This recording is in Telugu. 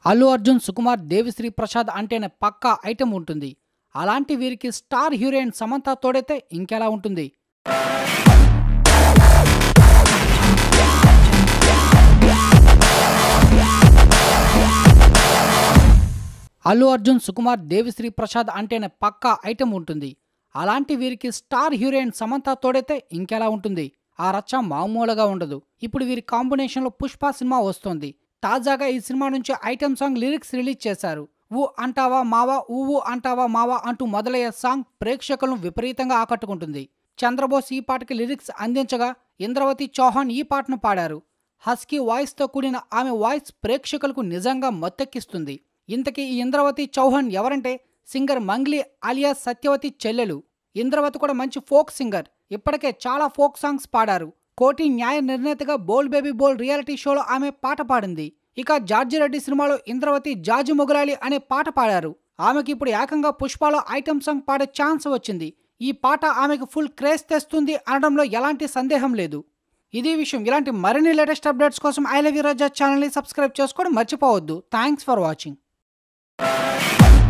అల్లు అర్జున్ సుకుమార్ దేవిశ్రీ ప్రసాద్ అంటేనే పక్కా ఐటెం ఉంటుంది అలాంటి వీరికి స్టార్ హీరోయిన్ సమంత తోడైతే ఇంకెలా ఉంటుంది అల్లు అర్జున్ సుకుమార్ దేవిశ్రీ ప్రసాద్ అంటేనే పక్కా ఐటెం ఉంటుంది అలాంటి వీరికి స్టార్ హీరోయిన్ సమంత తోడైతే ఇంకెలా ఉంటుంది ఆ రచ్చ మామూలుగా ఉండదు ఇప్పుడు వీరి కాంబినేషన్లో పుష్ప సినిమా వస్తోంది తాజాగా ఈ సినిమా నుంచి ఐటెం సాంగ్ లిరిక్స్ రిలీజ్ చేశారు ఊ అంటావా మావా ఊవు అంటావా మావా అంటూ మొదలయ్యే సాంగ్ ప్రేక్షకులను విపరీతంగా ఆకట్టుకుంటుంది చంద్రబోస్ ఈ పాటకి లిరిక్స్ అందించగా ఇంద్రవతి చౌహాన్ ఈ పాటను పాడారు హస్కీ వాయిస్తో కూడిన ఆమె వాయిస్ ప్రేక్షకులకు నిజంగా మత్తెక్కిస్తుంది ఇంతకీ ఈ ఇంద్రవతి చౌహాన్ ఎవరంటే సింగర్ మంగ్లీ అలియా సత్యవతి చెల్లెలు ఇంద్రవతి కూడా మంచి ఫోక్ సింగర్ ఇప్పటికే చాలా ఫోక్ సాంగ్స్ పాడారు కోటి న్యాయ నిర్ణేతగా బోల్ బేబీ బోల్ రియాలిటీ షోలో ఆమె పాట పాడింది ఇక జార్జి రెడ్డి సినిమాలో ఇంద్రవతి జాజి మొగలాలి అనే పాట పాడారు ఆమెకి ఇప్పుడు ఏకంగా పుష్పలో ఐటమ్ సాంగ్ పాడే ఛాన్స్ వచ్చింది ఈ పాట ఆమెకు ఫుల్ క్రేజ్ తెస్తుంది అనడంలో ఎలాంటి సందేహం లేదు ఇదే విషయం ఇలాంటి మరిన్ని లేటెస్ట్ అప్డేట్స్ కోసం ఐ లవ్ యూ రాజా ఛానల్ని సబ్స్క్రైబ్ చేసుకోవడం మర్చిపోవద్దు థ్యాంక్స్ ఫర్ వాచింగ్